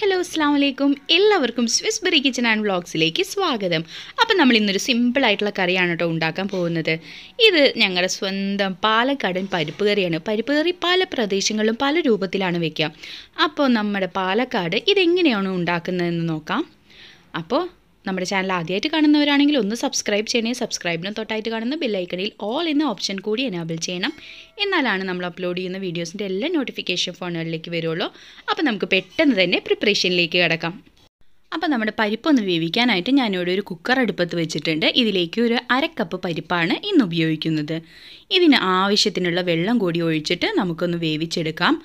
hello അസ്സാം വലൈക്കും എല്ലാവർക്കും സ്വിസ് ബെറി കിച്ചൺ ആൻഡ് വ്ളോഗ്സിലേക്ക് സ്വാഗതം അപ്പം നമ്മൾ ഇന്നൊരു സിമ്പിളായിട്ടുള്ള കറിയാണ് കേട്ടോ ഉണ്ടാക്കാൻ പോകുന്നത് ഇത് ഞങ്ങളുടെ സ്വന്തം പാലക്കാടൻ പരിപ്പ് കറിയാണ് പരിപ്പ് കറി പല പ്രദേശങ്ങളിലും പല രൂപത്തിലാണ് വെക്കുക അപ്പോൾ നമ്മുടെ പാലക്കാട് ഇതെങ്ങനെയാണ് ഉണ്ടാക്കുന്നതെന്ന് നോക്കാം അപ്പോൾ നമ്മുടെ ചാനൽ ആദ്യമായിട്ട് കാണുന്നവരാണെങ്കിൽ ഒന്ന് സബ്സ്ക്രൈബ് ചെയ്യണേ സബ്സ്ക്രൈബിന് തൊട്ടായിട്ട് കാണുന്ന ബെല്ലൈക്കണിൽ ഓൾ എന്ന ഓപ്ഷൻ കൂടി എനാബിൾ ചെയ്യണം എന്നാലാണ് നമ്മൾ അപ്ലോഡ് ചെയ്യുന്ന വീഡിയോസിൻ്റെ എല്ലാ നോട്ടിഫിക്കേഷൻ ഫോണുകളിലേക്ക് വരുള്ളൂ അപ്പോൾ നമുക്ക് പെട്ടെന്ന് തന്നെ പ്രിപ്പറേഷനിലേക്ക് കിടക്കാം അപ്പോൾ നമ്മുടെ പരിപ്പൊന്ന് വേവിക്കാനായിട്ട് ഞാനിവിടെ ഒരു കുക്കർ അടുപ്പത്ത് വെച്ചിട്ടുണ്ട് ഇതിലേക്ക് ഒരു അരക്കപ്പ് പരിപ്പാണ് ഇന്ന് ഉപയോഗിക്കുന്നത് ഇതിന് ആവശ്യത്തിനുള്ള വെള്ളം കൂടി ഒഴിച്ചിട്ട് നമുക്കൊന്ന് വേവിച്ചെടുക്കാം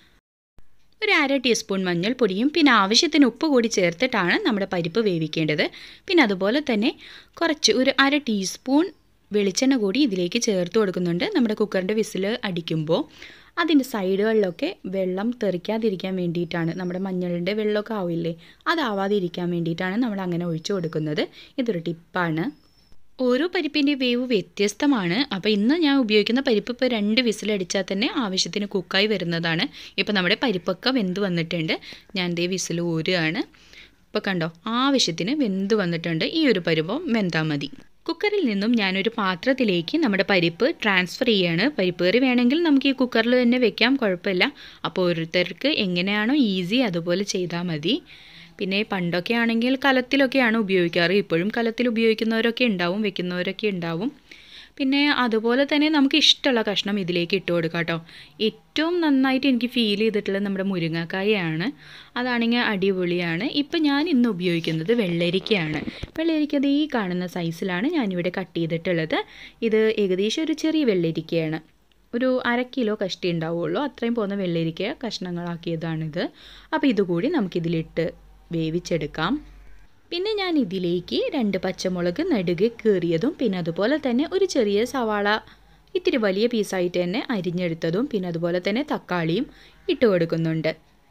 ഒരു അര ടീസ്പൂൺ മഞ്ഞൾപ്പൊടിയും പിന്നെ ആവശ്യത്തിന് ഉപ്പ് കൂടി ചേർത്തിട്ടാണ് നമ്മുടെ പരിപ്പ് വേവിക്കേണ്ടത് പിന്നെ അതുപോലെ തന്നെ കുറച്ച് ഒരു അര ടീസ്പൂൺ വെളിച്ചെണ്ണ കൂടി ഇതിലേക്ക് ചേർത്ത് കൊടുക്കുന്നുണ്ട് നമ്മുടെ കുക്കറിൻ്റെ വിസിൽ അടിക്കുമ്പോൾ അതിൻ്റെ സൈഡുകളിലൊക്കെ വെള്ളം തെറിക്കാതിരിക്കാൻ വേണ്ടിയിട്ടാണ് നമ്മുടെ മഞ്ഞളിൻ്റെ വെള്ളമൊക്കെ ആവില്ലേ അതാവാതിരിക്കാൻ വേണ്ടിയിട്ടാണ് നമ്മൾ അങ്ങനെ ഒഴിച്ചു കൊടുക്കുന്നത് ഇതൊരു ടിപ്പാണ് ഓരോ പരിപ്പിൻ്റെ വേവ് വ്യത്യസ്തമാണ് അപ്പോൾ ഇന്ന് ഞാൻ ഉപയോഗിക്കുന്ന പരിപ്പ് ഇപ്പോൾ രണ്ട് വിസിലടിച്ചാൽ തന്നെ ആവശ്യത്തിന് കുക്കായി വരുന്നതാണ് ഇപ്പോൾ നമ്മുടെ പരിപ്പൊക്കെ വെന്ത് വന്നിട്ടുണ്ട് ഞാൻ ദേ വിസിൽ ഊരുകയാണ് ഇപ്പോൾ കണ്ടോ ആവശ്യത്തിന് വെന്ത് വന്നിട്ടുണ്ട് ഈ ഒരു പരുവം വെന്താൽ മതി കുക്കറിൽ നിന്നും ഞാനൊരു പാത്രത്തിലേക്ക് നമ്മുടെ പരിപ്പ് ട്രാൻസ്ഫർ ചെയ്യാണ് പരിപ്പ് കറി വേണമെങ്കിൽ നമുക്ക് ഈ കുക്കറിൽ തന്നെ വെക്കാം കുഴപ്പമില്ല അപ്പോൾ ഓരോരുത്തർക്ക് എങ്ങനെയാണോ ഈസി അതുപോലെ ചെയ്താൽ മതി പിന്നെ പണ്ടൊക്കെ ആണെങ്കിൽ കലത്തിലൊക്കെയാണ് ഉപയോഗിക്കാറ് ഇപ്പോഴും കലത്തിൽ ഉപയോഗിക്കുന്നവരൊക്കെ ഉണ്ടാവും വെക്കുന്നവരൊക്കെ ഉണ്ടാവും പിന്നെ അതുപോലെ തന്നെ നമുക്ക് ഇഷ്ടമുള്ള കഷ്ണം ഇതിലേക്ക് ഇട്ട് കൊടുക്കാം കേട്ടോ ഏറ്റവും നന്നായിട്ട് എനിക്ക് ഫീൽ ചെയ്തിട്ടുള്ളത് നമ്മുടെ മുരിങ്ങക്കായാണ് അതാണെങ്കിൽ അടിപൊളിയാണ് ഇപ്പം ഞാൻ ഇന്ന് ഉപയോഗിക്കുന്നത് വെള്ളരിക്കയാണ് വെള്ളരിക്ക ഈ കാണുന്ന സൈസിലാണ് ഞാനിവിടെ കട്ട് ചെയ്തിട്ടുള്ളത് ഇത് ഏകദേശം ഒരു ചെറിയ വെള്ളരിക്കയാണ് ഒരു അര കിലോ കഷ്ടി ഉണ്ടാവുള്ളൂ അത്രയും പോകുന്ന വെള്ളരിക്ക കഷ്ണങ്ങളാക്കിയതാണിത് അപ്പോൾ ഇതുകൂടി നമുക്കിതിലിട്ട് വേവിച്ചെടുക്കാം പിന്നെ ഞാൻ ഇതിലേക്ക് രണ്ട് പച്ചമുളക് നടുകെ കീറിയതും പിന്നെ അതുപോലെ തന്നെ ഒരു ചെറിയ സവാള ഇത്തിരി വലിയ പീസായിട്ട് തന്നെ അരിഞ്ഞെടുത്തതും പിന്നെ അതുപോലെ തന്നെ തക്കാളിയും ഇട്ട് കൊടുക്കുന്നുണ്ട്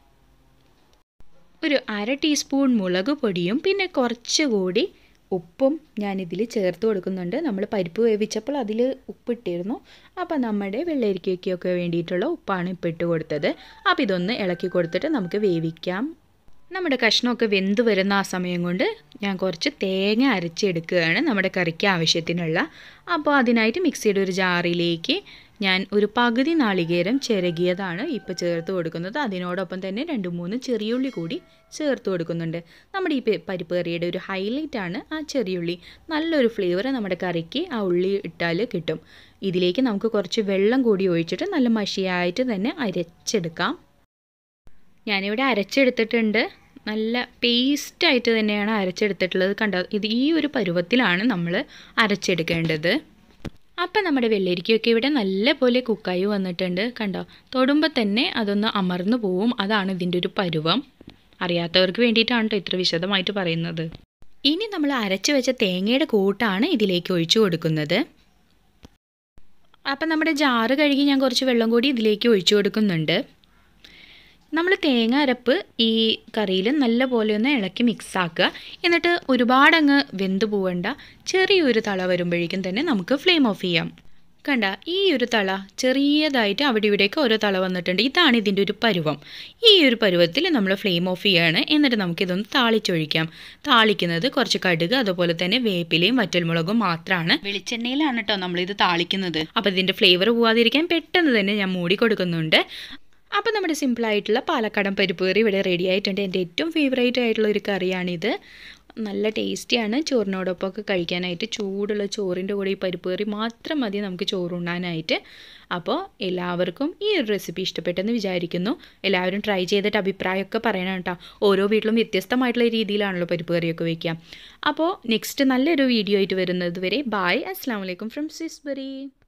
ഒരു അര ടീസ്പൂൺ മുളക് പൊടിയും പിന്നെ കുറച്ചുകൂടി ഉപ്പും ഞാനിതിൽ ചേർത്ത് കൊടുക്കുന്നുണ്ട് നമ്മൾ പരിപ്പ് വേവിച്ചപ്പോൾ അതിൽ ഉപ്പിട്ടിരുന്നു അപ്പോൾ നമ്മുടെ വെള്ളരിക്കയ്ക്കൊക്കെ വേണ്ടിയിട്ടുള്ള ഉപ്പാണ് ഇപ്പോൾ ഇട്ട് കൊടുത്തത് അപ്പോൾ ഇതൊന്ന് ഇളക്കി കൊടുത്തിട്ട് നമുക്ക് വേവിക്കാം നമ്മുടെ കഷ്ണമൊക്കെ വെന്ത് വരുന്ന ആ സമയം കൊണ്ട് ഞാൻ കുറച്ച് തേങ്ങ അരച്ചെടുക്കുകയാണ് നമ്മുടെ കറിക്ക് ആവശ്യത്തിനുള്ള അപ്പോൾ അതിനായിട്ട് മിക്സിയുടെ ഒരു ജാറിലേക്ക് ഞാൻ ഒരു പകുതി നാളികേരം ചിരകിയതാണ് ഇപ്പോൾ ചേർത്ത് കൊടുക്കുന്നത് അതിനോടൊപ്പം തന്നെ രണ്ട് മൂന്ന് ചെറിയുള്ളി കൂടി ചേർത്ത് കൊടുക്കുന്നുണ്ട് നമ്മുടെ ഈ പരിപ്പ് കറിയുടെ ഒരു ഹൈലൈറ്റ് ആണ് ആ ചെറിയുള്ളി നല്ലൊരു ഫ്ലേവർ നമ്മുടെ കറിക്ക് ആ ഉള്ളി ഇട്ടാൽ കിട്ടും ഇതിലേക്ക് നമുക്ക് കുറച്ച് വെള്ളം കൂടി ഒഴിച്ചിട്ട് നല്ല മഷിയായിട്ട് തന്നെ അരച്ചെടുക്കാം ഞാനിവിടെ അരച്ചെടുത്തിട്ടുണ്ട് നല്ല പേസ്റ്റായിട്ട് തന്നെയാണ് അരച്ചെടുത്തിട്ടുള്ളത് കണ്ടോ ഇത് ഈ ഒരു പരുവത്തിലാണ് നമ്മൾ അരച്ചെടുക്കേണ്ടത് അപ്പം നമ്മുടെ വെള്ളരിക്കയൊക്കെ ഇവിടെ നല്ലപോലെ കുക്കായി വന്നിട്ടുണ്ട് കണ്ടോ തൊടുമ്പോൾ തന്നെ അതൊന്ന് അമർന്നു പോവും അതാണ് ഇതിൻ്റെ ഒരു പരുവം അറിയാത്തവർക്ക് വേണ്ടിയിട്ടാണ് കേട്ടോ ഇത്ര വിശദമായിട്ട് പറയുന്നത് ഇനി നമ്മൾ അരച്ചു വെച്ച തേങ്ങയുടെ കൂട്ടാണ് ഇതിലേക്ക് ഒഴിച്ചു കൊടുക്കുന്നത് അപ്പം നമ്മുടെ ജാറ് കഴുകി ഞാൻ കുറച്ച് വെള്ളം കൂടി ഇതിലേക്ക് ഒഴിച്ചു കൊടുക്കുന്നുണ്ട് നമ്മൾ തേങ്ങ അരപ്പ് ഈ കറിയിൽ നല്ല പോലെ ഒന്ന് ഇളക്കി മിക്സ് ആക്കുക എന്നിട്ട് ഒരുപാടങ്ങ് വെന്ത് പോവണ്ട ചെറിയൊരു തള വരുമ്പോഴേക്കും തന്നെ നമുക്ക് ഫ്ലെയിം ഓഫ് ചെയ്യാം കണ്ട ഈ ഒരു തള ചെറിയതായിട്ട് അവിടെ ഇവിടേക്ക് ഓരോ തള വന്നിട്ടുണ്ട് ഇതാണ് ഇതിൻ്റെ ഒരു പരുവം ഈ ഒരു പരുവത്തിൽ നമ്മൾ ഫ്ലെയിം ഓഫ് ചെയ്യാണ് എന്നിട്ട് നമുക്കിതൊന്ന് താളിച്ചൊഴിക്കാം താളിക്കുന്നത് കുറച്ച് കടുക് അതുപോലെ തന്നെ വേപ്പിലയും വറ്റൽമുളകും മാത്രമാണ് വെളിച്ചെണ്ണയിലാണ് കേട്ടോ നമ്മളിത് താളിക്കുന്നത് അപ്പോൾ ഇതിൻ്റെ ഫ്ലേവർ പോവാതിരിക്കാൻ പെട്ടെന്ന് തന്നെ ഞാൻ മൂടി കൊടുക്കുന്നുണ്ട് അപ്പോൾ നമ്മുടെ സിമ്പിളായിട്ടുള്ള പാലക്കാടൻ പരിപ്പ് കറി ഇവിടെ റെഡി ആയിട്ടുണ്ട് എൻ്റെ ഏറ്റവും ഫേവറേറ്റ് ആയിട്ടുള്ള ഒരു കറിയാണിത് നല്ല ടേസ്റ്റിയാണ് ചോറിനോടൊപ്പമൊക്കെ കഴിക്കാനായിട്ട് ചൂടുള്ള ചോറിൻ്റെ കൂടെ ഈ പരിപ്പ് കറി മാത്രം മതി നമുക്ക് ചോറുണ്ണാനായിട്ട് അപ്പോൾ എല്ലാവർക്കും ഈ ഒരു റെസിപ്പി ഇഷ്ടപ്പെട്ടെന്ന് വിചാരിക്കുന്നു എല്ലാവരും ട്രൈ ചെയ്തിട്ട് അഭിപ്രായമൊക്കെ പറയണം കേട്ടോ ഓരോ വീട്ടിലും വ്യത്യസ്തമായിട്ടുള്ള രീതിയിലാണല്ലോ പരിപ്പ് കറിയൊക്കെ വയ്ക്കുക അപ്പോൾ നെക്സ്റ്റ് നല്ലൊരു വീഡിയോ ആയിട്ട് വരുന്നത് വരെ ബായ് അസ്സാം വലൈക്കും ഫ്രം സിസ്ബറി